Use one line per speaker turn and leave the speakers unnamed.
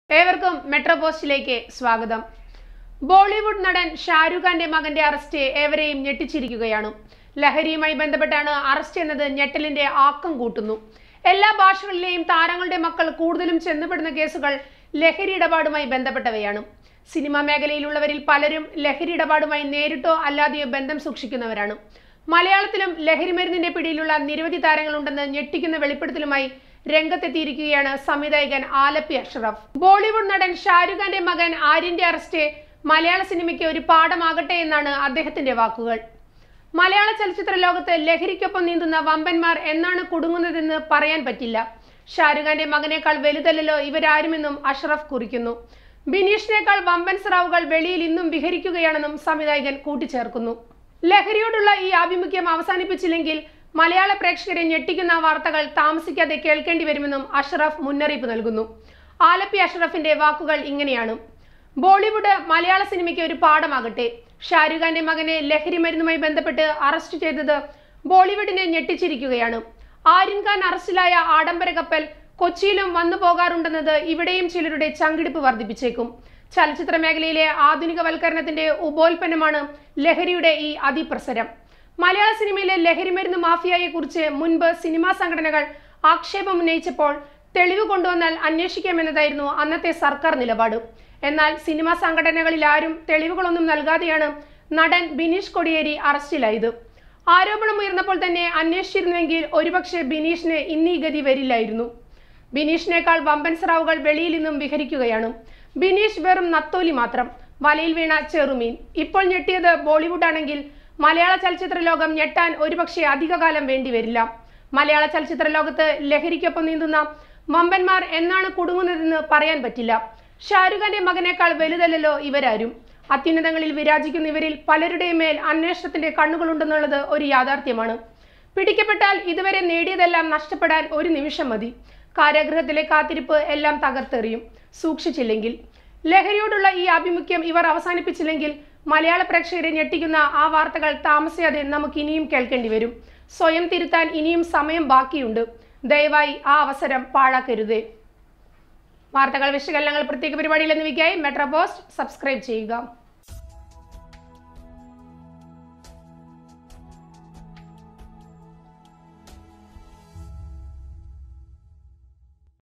ഏവർക്കും മെട്രോ പോസ്റ്റിലേക്ക് സ്വാഗതം ബോളിവുഡ് നടൻ ഷാരൂഖ് ഖാന്റെ മകന്റെ അറസ്റ്റ് ഏവരെയും ഞെട്ടിച്ചിരിക്കുകയാണ് ലഹരിയുമായി ബന്ധപ്പെട്ടാണ് അറസ്റ്റ് എന്നത് ഞെട്ടലിന്റെ ആക്കം കൂട്ടുന്നു എല്ലാ ഭാഷകളിലെയും താരങ്ങളുടെ മക്കൾ കൂടുതലും ചെന്നുപെടുന്ന കേസുകൾ ലഹരി ഇടപാടുമായി ബന്ധപ്പെട്ടവയാണ് സിനിമാ മേഖലയിലുള്ളവരിൽ പലരും ലഹരി ഇടപാടുമായി നേരിട്ടോ അല്ലാതെയോ ബന്ധം സൂക്ഷിക്കുന്നവരാണ് മലയാളത്തിലും ലഹരിമരുന്നിന്റെ പിടിയിലുള്ള നിരവധി താരങ്ങളുണ്ടെന്ന് ഞെട്ടിക്കുന്ന വെളിപ്പെടുത്തലുമായി രംഗത്തെത്തിയിരിക്കുകയാണ് സംവിധായകൻ ആലപ്പി അഷ്റഫ് ബോളിവുഡ് നടൻ ഷാരൂഖ് ഖാന്റെ മകൻ ആര്യന്റെ അറസ്റ്റ് മലയാള സിനിമയ്ക്ക് ഒരു പാഠമാകട്ടെ എന്നാണ് അദ്ദേഹത്തിന്റെ വാക്കുകൾ മലയാള ചലച്ചിത്ര ലോകത്ത് ലഹരിക്കൊപ്പം നീന്തുന്ന വമ്പന്മാർ എന്നാണ് കുടുങ്ങുന്നതെന്ന് പറയാൻ പറ്റില്ല ഷാരൂഖ് ഖാന്റെ മകനേക്കാൾ വലുതല്ലല്ലോ ഇവരാരുമെന്നും അഷ്റഫ് കുറിക്കുന്നു ബിനീഷിനേക്കാൾ വമ്പൻ സ്രാവുകൾ വെളിയിൽ ഇന്നും വിഹരിക്കുകയാണെന്നും സംവിധായകൻ കൂട്ടിച്ചേർക്കുന്നു ലഹരിയോടുള്ള ഈ ആഭിമുഖ്യം അവസാനിപ്പിച്ചില്ലെങ്കിൽ മലയാള പ്രേക്ഷകരെ ഞെട്ടിക്കുന്ന വാർത്തകൾ താമസിക്കാതെ കേൾക്കേണ്ടി വരുമെന്നും അഷ്റഫ് മുന്നറിയിപ്പ് നൽകുന്നു ആലപ്പി അഷ്റഫിന്റെ വാക്കുകൾ ഇങ്ങനെയാണ് ബോളിവുഡ് മലയാള സിനിമയ്ക്ക് ഒരു പാഠമാകട്ടെ ഷാരൂഖ് ഖാന്റെ മകനെ ലഹരി മരുന്നുമായി ബന്ധപ്പെട്ട് അറസ്റ്റ് ചെയ്തത് ബോളിവുഡിനെ ഞെട്ടിച്ചിരിക്കുകയാണ് ആര്യൻ ഖാൻ അറസ്റ്റിലായ ആഡംബര കപ്പൽ കൊച്ചിയിലും വന്നു പോകാറുണ്ടെന്നത് ഇവിടെയും ചിലരുടെ ചങ്കിടിപ്പ് വർദ്ധിപ്പിച്ചേക്കും ചലച്ചിത്ര മേഖലയിലെ ആധുനികവൽക്കരണത്തിന്റെ ഉപോൽപ്പന്നമാണ് ലഹരിയുടെ ഈ അതിപ്രസരം മലയാള സിനിമയിലെ ലഹരിമരുന്ന് മാഫിയയെ കുറിച്ച് മുൻപ് സിനിമാ സംഘടനകൾ ആക്ഷേപം ഉന്നയിച്ചപ്പോൾ തെളിവ് കൊണ്ടുവന്നാൽ അന്വേഷിക്കാമെന്നതായിരുന്നു അന്നത്തെ സർക്കാർ നിലപാട് എന്നാൽ സിനിമാ സംഘടനകളിൽ ആരും തെളിവുകളൊന്നും നൽകാതെയാണ് നടൻ ബിനീഷ് കൊടിയേരി അറസ്റ്റിലായത് ആരോപണം ഉയർന്നപ്പോൾ തന്നെ അന്വേഷിച്ചിരുന്നുവെങ്കിൽ ഒരുപക്ഷെ ബിനീഷിന് ഇന്നീ ഗതി വരില്ലായിരുന്നു ബിനീഷിനേക്കാൾ വമ്പൻ സ്രാവുകൾ വെളിയിൽ നിന്നും വിഹരിക്കുകയാണ് ബിനീഷ് വെറും നത്തോലി മാത്രം വലയിൽ വീണ ചെറുമീൻ ഇപ്പോൾ ഞെട്ടിയത് ബോളിവുഡ് ആണെങ്കിൽ മലയാള ചലച്ചിത്ര ലോകം ഞെട്ടാൻ ഒരുപക്ഷെ അധികകാലം വേണ്ടിവരില്ല മലയാള ചലച്ചിത്ര ലോകത്ത് ലഹരിക്കൊപ്പം നീന്തുന്ന വമ്പന്മാർ എന്നാണ് കുടുങ്ങുന്നതെന്ന് പറയാൻ പറ്റില്ല ഷാരൂഖ് ഖാന്റെ മകനേക്കാൾ വലുതല്ലല്ലോ ഇവരാരും അത്യുന്നതങ്ങളിൽ വിരാജിക്കുന്ന ഇവരിൽ പലരുടെയും മേൽ അന്വേഷണത്തിന്റെ കണ്ണുകളുണ്ടെന്നുള്ളത് ഒരു യാഥാർത്ഥ്യമാണ് പിടിക്കപ്പെട്ടാൽ ഇതുവരെ നേടിയതെല്ലാം നഷ്ടപ്പെടാൻ ഒരു നിമിഷം മതി കാരാഗൃഹത്തിലെ കാത്തിരിപ്പ് എല്ലാം തകർത്തെറിയും സൂക്ഷിച്ചില്ലെങ്കിൽ ലഹരിയോടുള്ള ഈ ആഭിമുഖ്യം ഇവർ അവസാനിപ്പിച്ചില്ലെങ്കിൽ മലയാള പ്രേക്ഷകരെ ഞെട്ടിക്കുന്ന ആ വാർത്തകൾ താമസിയാതെ നമുക്ക് ഇനിയും കേൾക്കേണ്ടി വരും സ്വയം തിരുത്താൻ ഇനിയും സമയം ബാക്കിയുണ്ട് ദയവായി ആ അവസരം പാഴാക്കരുതേ വാർത്തകൾ വിശകലനങ്ങൾ പ്രത്യേക പരിപാടിയിൽ എന്നിവയ്ക്കായി മെട്രോ പോസ്റ്റ് സബ്സ്ക്രൈബ് ചെയ്യുക